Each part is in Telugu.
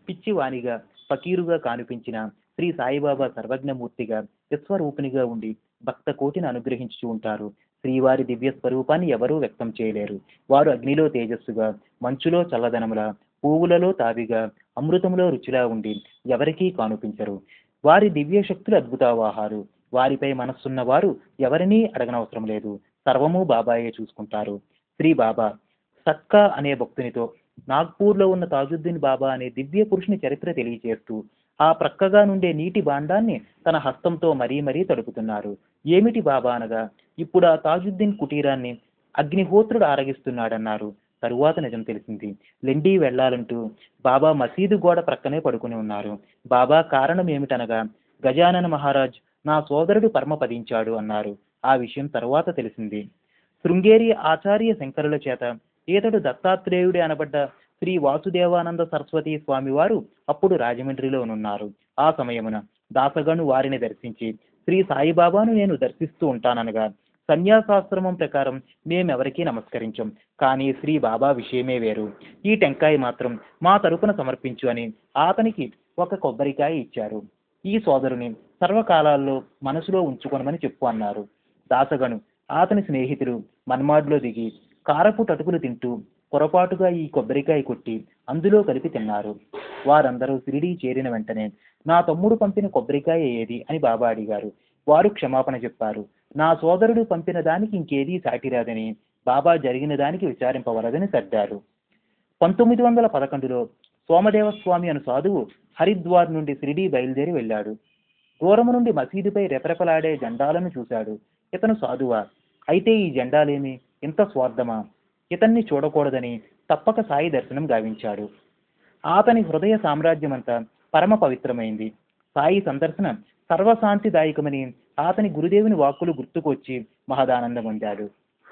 పిచ్చివానిగా ఫకీరుగా కానిపించిన శ్రీ సాయిబాబా సర్వజ్ఞమూర్తిగా విశ్వరూపిణిగా ఉండి భక్త కోటిని అనుగ్రహించుచూ ఉంటారు శ్రీవారి దివ్య స్వరూపాన్ని ఎవరూ వ్యక్తం చేయలేరు వారు అగ్నిలో తేజస్సుగా మంచులో చల్లదనములా పువ్వులలో తావిగా అమృతములో రుచిలా ఉండి ఎవరికీ కానుపించరు వారి దివ్య శక్తులు అద్భుతావాహారు వారిపై మనస్సున్న వారు ఎవరినీ అడగనవసరం లేదు సర్వము బాబాయే చూసుకుంటారు శ్రీ బాబా సక్కా అనే భక్తునితో నాగ్పూర్లో ఉన్న తాజుద్దీన్ బాబా అనే దివ్య పురుషుని చరిత్ర తెలియజేస్తూ ఆ ప్రక్కగా నుండే నీటి బాండాన్ని తన హస్తంతో మరీ మరీ తడుపుతున్నారు ఏమిటి బాబా అనగా ఇప్పుడు ఆ తాజుద్దీన్ కుటీరాన్ని అగ్నిహోత్రుడు ఆరగిస్తున్నాడన్నారు తరువాత నిజం తెలిసింది లెండి వెళ్ళాలంటూ బాబా మసీదు గోడ ప్రక్కనే పడుకుని ఉన్నారు బాబా కారణం ఏమిటనగా గజానన మహారాజ్ నా సోదరుడు పరమపదించాడు అన్నారు ఆ విషయం తరువాత తెలిసింది శృంగేరి ఆచార్య శంకరుల చేత ఈతడు దత్తాత్రేయుడే అనబడ్డ శ్రీ వాసుదేవానంద సరస్వతి స్వామివారు అప్పుడు రాజమండ్రిలో ఉన్నారు ఆ సమయమున దాసగను వారిని దర్శించి శ్రీ సాయిబాబాను నేను దర్శిస్తూ ఉంటాననగా సన్యాసాశ్రమం ప్రకారం మేమెవరికీ నమస్కరించం కానీ శ్రీ బాబా విషయమే వేరు ఈ టెంకాయ మాత్రం మా తరపున సమర్పించు అని అతనికి ఒక కొబ్బరికాయ ఇచ్చారు ఈ సోదరుని సర్వకాలాల్లో మనసులో ఉంచుకొనమని చెప్పు అన్నారు దాసగను అతని స్నేహితులు మన్మాడ్లో దిగి కారపు టటుకులు తింటూ పొరపాటుగా ఈ కొబ్బరికాయ కొట్టి అందులో కలిపి తిన్నారు వారందరూ షిరిడీ చేరిన వెంటనే నా తమ్ముడు పంపిన కొబ్బరికాయ ఏది అని బాబా అడిగారు వారు క్షమాపణ చెప్పారు నా సోదరుడు పంపిన దానికి ఇంకేదీ సాటిరాదని బాబా జరిగిన దానికి విచారింపవలదని సర్దారు పంతొమ్మిది వందల పదకొండులో సోమదేవ స్వామి అను సాధువు హరిద్వార్ నుండి షిరిడీ బయలుదేరి వెళ్ళాడు దూరము నుండి మసీదుపై రెపరెపలాడే జెండాలను చూశాడు ఇతను సాధువా అయితే ఈ జెండాలేమి ఇంత స్వార్థమా ఇతన్ని చూడకూడదని తప్పక సాయి దర్శనం గావించాడు అతని హృదయ సామ్రాజ్యమంతా పరమ పవిత్రమైంది సాయి సందర్శన సర్వశాంతిదాయకమని అతని గురుదేవుని వాక్కులు గుర్తుకొచ్చి మహదానందం పొందాడు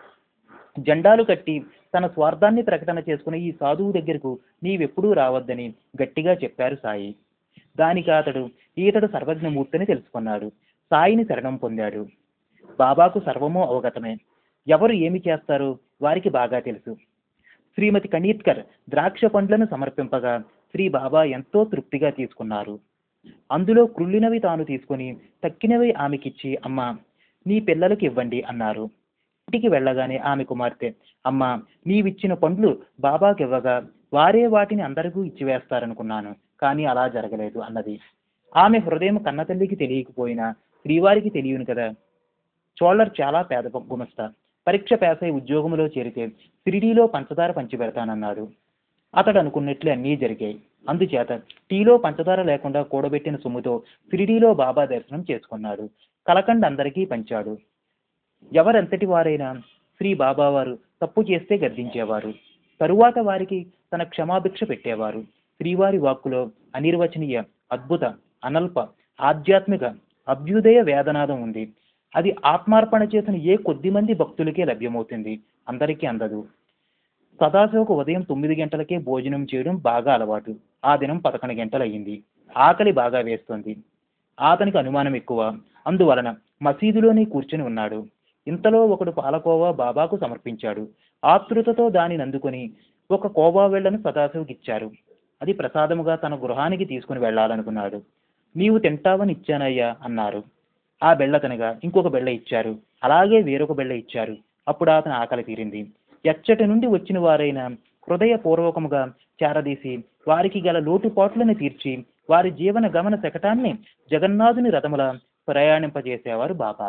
జెండాలు కట్టి తన స్వార్థాన్ని ప్రకటన చేసుకున్న ఈ సాధువు దగ్గరకు నీవెప్పుడూ రావద్దని గట్టిగా చెప్పారు సాయి దానికి అతడు ఈతడు సర్వజ్ఞమూర్తిని తెలుసుకున్నాడు సాయిని శరణం పొందాడు బాబాకు సర్వము అవగతమే ఎవరు ఏమి చేస్తారో వారికి బాగా తెలుసు శ్రీమతి కణీత్కర్ ద్రాక్ష పండ్లను సమర్పింపగా శ్రీ బాబా ఎంతో తృప్తిగా తీసుకున్నారు అందులో క్రుళ్ళినవి తాను తీసుకొని తక్కినవి ఆమెకిచ్చి అమ్మ నీ పిల్లలకు ఇవ్వండి అన్నారు ఇంటికి వెళ్ళగానే ఆమె కుమార్తె అమ్మ నీవిచ్చిన పండ్లు బాబాకి ఇవ్వగా వారే వాటిని అందరికీ ఇచ్చివేస్తారనుకున్నాను కానీ అలా జరగలేదు అన్నది ఆమె హృదయం కన్నతల్లికి తెలియకపోయినా శ్రీవారికి తెలియను కదా చోళర్ చాలా పేద గుమస్తా పరీక్ష పేసై ఉద్యోగంలో చేరితే షిరిడీలో పంచదార పంచిపెడతానన్నాడు అతడు అనుకున్నట్లే అన్నీ జరిగాయి అందుచేత టీలో పంచదార లేకుండా కూడబెట్టిన సొమ్ముతో షిరిడీలో బాబా దర్శనం చేసుకున్నాడు కలకండ్ అందరికీ పంచాడు ఎవరెంతటి వారైనా శ్రీ బాబావారు తప్పు చేస్తే గర్దించేవారు తరువాత వారికి తన క్షమాభిక్ష పెట్టేవారు శ్రీవారి వాక్కులో అనిర్వచనీయ అద్భుత అనల్ప ఆధ్యాత్మిక అభ్యుదయ వేదనాదం ఉంది అది ఆత్మార్పణ చేసిన ఏ కొద్ది మంది భక్తులకే లభ్యమవుతుంది అందరికీ అందదు సదాశివకు ఉదయం తొమ్మిది గంటలకే భోజనం చేయడం బాగా అలవాటు ఆ దినం పదకొండు గంటలు అయ్యింది ఆకలి బాగా వేస్తుంది అతనికి అనుమానం ఎక్కువ అందువలన మసీదులోనే కూర్చుని ఉన్నాడు ఇంతలో ఒకడు పాలకోవా బాబాకు సమర్పించాడు ఆతృతతో దానిని అందుకొని ఒక కోవా వెళ్ళను సదాశివకి ఇచ్చారు అది ప్రసాదముగా తన గృహానికి తీసుకుని వెళ్ళాలనుకున్నాడు నీవు తింటావని ఇచ్చానయ్యా అన్నారు ఆ బెళ్ళ తనగా ఇంకొక బెళ్ళ ఇచ్చారు అలాగే వేరొక బెళ్ళ ఇచ్చారు అప్పుడు అతని ఆకలి తీరింది ఎచ్చటి నుండి వచ్చిన వారైన హృదయపూర్వకముగా చేరదీసి వారికి గల లోటుపాట్లను తీర్చి వారి జీవన గమన శకటాన్ని జగన్నాథుని రథముల ప్రయాణింపజేసేవారు బాబా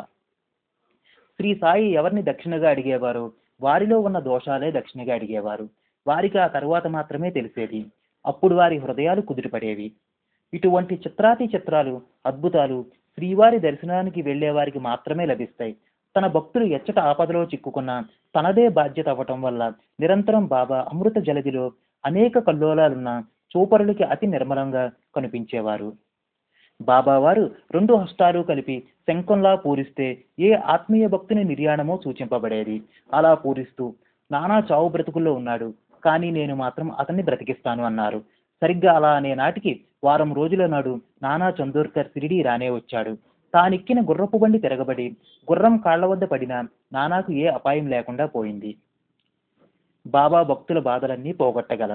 శ్రీ సాయి ఎవరిని దక్షిణగా అడిగేవారు వారిలో ఉన్న దోషాలే దక్షిణగా అడిగేవారు వారికి ఆ తరువాత మాత్రమే తెలిసేది అప్పుడు వారి హృదయాలు కుదిరిపడేవి ఇటువంటి చిత్రాతి చిత్రాలు అద్భుతాలు శ్రీవారి దర్శనానికి వెళ్ళే వారికి మాత్రమే లభిస్తాయి తన భక్తులు ఎచ్చట ఆపదలో చిక్కుకున్న తనదే బాధ్యత అవ్వటం వల్ల నిరంతరం బాబా అమృత జలదిలో అనేక కల్లోలాలున్న చూపరులకి అతి నిర్మలంగా కనిపించేవారు బాబావారు రెండు హస్తాలు కలిపి శంఖంలా పూరిస్తే ఏ ఆత్మీయ భక్తుని నిర్యాణమో సూచింపబడేది అలా పూరిస్తూ నానా చావు బ్రతుకుల్లో ఉన్నాడు కానీ నేను మాత్రం అతన్ని బ్రతికిస్తాను అన్నారు సరిగ్గా అలా అనే నాటికి వారం రోజుల నాడు నానా చందోర్కర్ సిరిడి రానే వచ్చాడు తానెక్కిన గుర్రపు బండి తిరగబడి గుర్రం కాళ్ల వద్ద పడిన నానాకు ఏ అపాయం లేకుండా పోయింది బాబా భక్తుల బాధలన్నీ పోగొట్టగలరు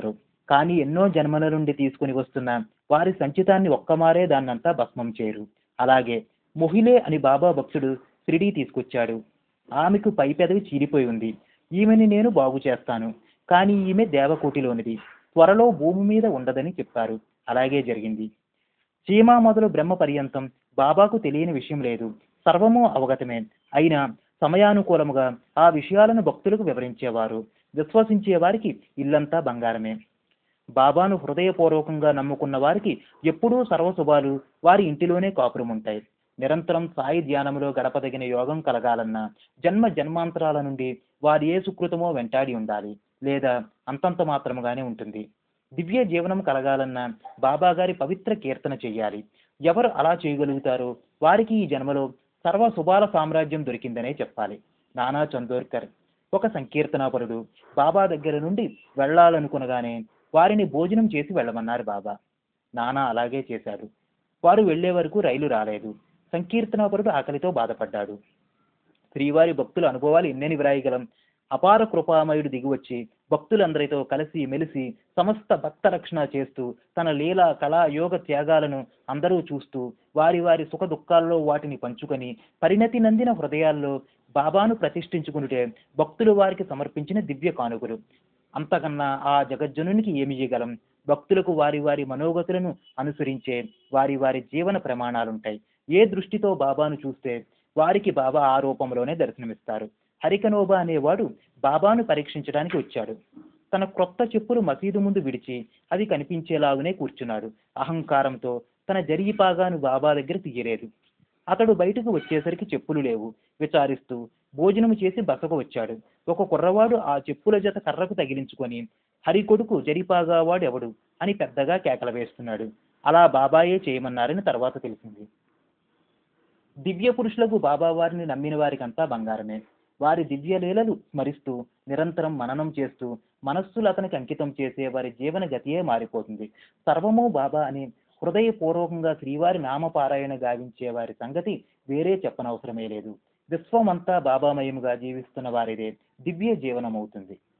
కానీ ఎన్నో జన్మల నుండి తీసుకుని వస్తున్న వారి సంచితాన్ని ఒక్కమారే దాన్నంతా భస్మం చేయరు అలాగే మొహిలే అని బాబా భక్తుడు షిరిడీ తీసుకొచ్చాడు ఆమెకు పై పెదవి చీలిపోయి ఉంది ఈమెని నేను బాగు చేస్తాను కానీ ఈమె దేవకోటిలోనిది త్వరలో భూమి మీద ఉండదని చెప్పారు అలాగే జరిగింది చీమా మొదలు బ్రహ్మ పర్యంతం బాబాకు తెలియని విషయం లేదు సర్వము అవగతమే అయినా సమయానుకూలముగా ఆ విషయాలను భక్తులకు వివరించేవారు విశ్వసించే వారికి ఇల్లంతా బంగారమే బాబాను హృదయపూర్వకంగా నమ్ముకున్న వారికి ఎప్పుడూ సర్వశుభాలు వారి ఇంటిలోనే కాపురం ఉంటాయి నిరంతరం సాయి ధ్యానములో గడపదగిన యోగం కలగాలన్నా జన్మ జన్మాంతరాల నుండి వారి ఏ సుకృతమో వెంటాడి ఉండాలి లేదా అంతంత మాత్రముగానే ఉంటుంది దివ్య జీవనం కలగాలన్నా బాబా గారి పవిత్ర కీర్తన చెయ్యాలి ఎవరు అలా చేయగలుగుతారో వారికి ఈ జన్మలో సర్వ శుభాల సామ్రాజ్యం దొరికిందనే చెప్పాలి నానా చందోర్కర్ ఒక సంకీర్తనాపరుడు బాబా దగ్గర నుండి వెళ్ళాలనుకునగానే వారిని భోజనం చేసి వెళ్ళమన్నారు బాబా నానా అలాగే చేశాడు వారు వెళ్లే వరకు రైలు రాలేదు సంకీర్తనాపరుడు ఆకలితో బాధపడ్డాడు శ్రీవారి భక్తుల అనుభవాలు ఎన్నెని వ్రాయగలం అపార కృపామయుడు దిగివచ్చి భక్తులందరితో కలిసి మెలిసి సమస్త భక్త రక్షణ చేస్తూ తన లీల కళా యోగ త్యాగాలను అందరూ చూస్తూ వారి వారి సుఖ దుఃఖాల్లో వాటిని పంచుకొని పరిణతి నందిన హృదయాల్లో బాబాను ప్రతిష్ఠించుకునుటే భక్తులు వారికి సమర్పించిన దివ్య కానుకలు అంతకన్నా ఆ జగజ్జనునికి ఏమి ఇయ్యగలం భక్తులకు వారి వారి మనోగతులను అనుసరించే వారి వారి జీవన ప్రమాణాలుంటాయి ఏ దృష్టితో బాబాను చూస్తే వారికి బాబా ఆ రూపంలోనే దర్శనమిస్తారు హరికనోబా అనేవాడు బాబాను పరీక్షించడానికి వచ్చాడు తన క్రొత్త చెప్పులు మసీదు ముందు విడిచి అవి కనిపించేలాగునే కూర్చున్నాడు అహంకారంతో తన జరిగిపాగాను బాబా దగ్గర తీయలేదు అతడు బయటకు వచ్చేసరికి చెప్పులు లేవు విచారిస్తూ భోజనము చేసి బసకు వచ్చాడు ఒక కుర్రవాడు ఆ చెప్పుల జత కర్రకు తగిలించుకొని హరి కొడుకు జరిపాగా వాడు ఎవడు అని పెద్దగా కేకలు వేస్తున్నాడు అలా బాబాయే చేయమన్నారని తర్వాత తెలిసింది దివ్య పురుషులకు బాబా వారిని నమ్మిన వారికంతా బంగారమే వారి దివ్య లీలలు స్మరిస్తూ నిరంతరం మననం చేస్తూ మనస్సులు అతనికి అంకితం చేసే వారి జీవన గతియే మారిపోతుంది సర్వము బాబా అని హృదయపూర్వకంగా శ్రీవారి నామపారాయణ గావించే వారి సంగతి వేరే చెప్పనవసరమే లేదు విశ్వమంతా బాబామయముగా జీవిస్తున్న వారిదే దివ్య జీవనమవుతుంది